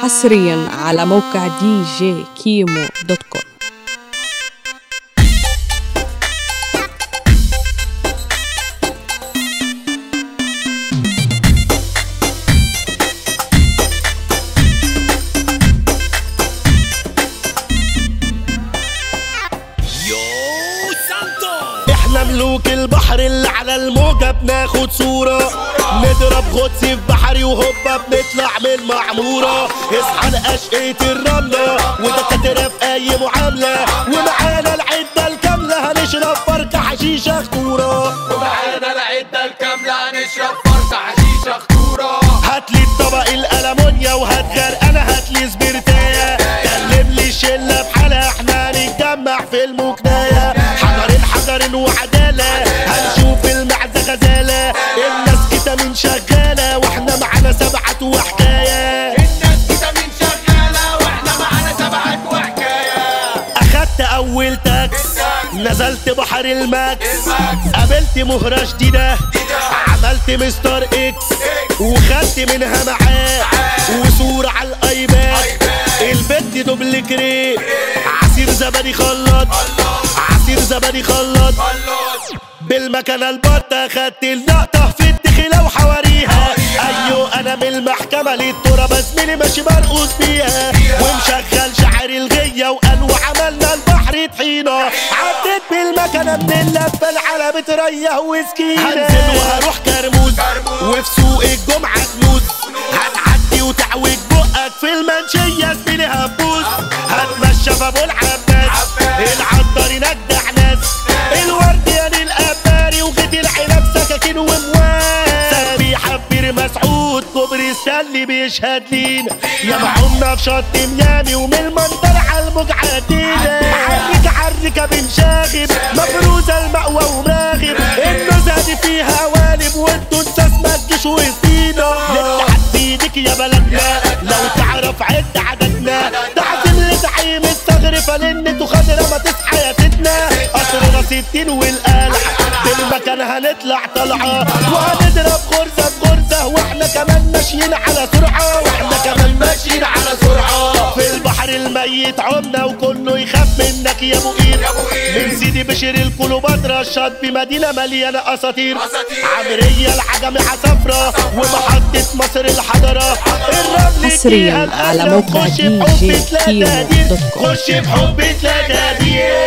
حصريا على موقع دي جي كيمو دوت كوم احنا ملوك البحر اللي على الموجة بناخد صورة نضرب غطس في بحري وهوبا بنطلع من المعمورة اصحى لأشقية الرملة ودكاترة في أي معاملة ومعانا العدة الكاملة هنشرب فركة حشيشة خطورة ومعانا العدة الكاملة هنشرب فرصة حشيشة خطورة هاتلي الطبق الألمونيا وهات غرقانة هاتلي سبرتاية كلم لي الشلة بحالها احنا هنتجمع في المكناية حجر حجر وعدالة هنشوف المعزة غزالة الناس كده من شغالة واحنا معانا سبعة وحكاية الناس كده من شغالة واحنا معانا سبعات وحكاية اخدت اول تاكس نزلت بحر الماكس الماكس. قابلت مهرة جديدة عملت مستر اكس وخدت منها معاه وصورة على الايباد البت دوبل كري عصير زبادي خلط عصير زبادي خلط خلص بالمكنة البطة خدت اللقطة في الدخلة وحواريها ايوه انا من المحكمة للتراب زميلي ماشي مرقوص بيها ومشغل شعر الغية وقال وعملنا البحر طحينة عديت بالمكنة من اللفة على بتريح وسكينة هنزل وهروح كرموز وفي سوق الجمعة كنوز هتعدي وتعوج بقك في المنشية زميلي هتبوظ هتمشى في ابو العباس العطار ينجح ناس الورد يا للاباري وغد العنب سكاكين ومواس سبيحة بير مسعود كوبري ستانلي بيشهد لينا يا معونا في شط ميامي ومن المنظر على الموج عدينا حرك حركة بنشاغب مفروزة المأوى ومراغب النزهة دي فيها والب وانتوا انساس ما تجيش وسطينا نفتح ايدك يا بلدنا لو تعرف عد عددنا تعزم لزعيم الثغر لان خضرة ما تصحى يا ستنا قصرنا ستين والقلع بالمكان هنطلع طلعة وهنضرب غرزة بغرزة واحنا كمان ماشيين على سرعة واحنا كمان ماشيين على سرعة في البحر الميت عمنا وكله يخاف منك يا ابو قير يا أبو قير. من سيدي بشير الكليوباترا الشط بمدينة مليانة اساطير أساطير. عمرية العجمي عصفرة ومحطة مصر الحضرة الرمل حصرياً فيها على الأزرق. موقع خش دي بحب جي تلاقي كيمو تقدير. دوت كوم. خش بحب تلاقي تقدير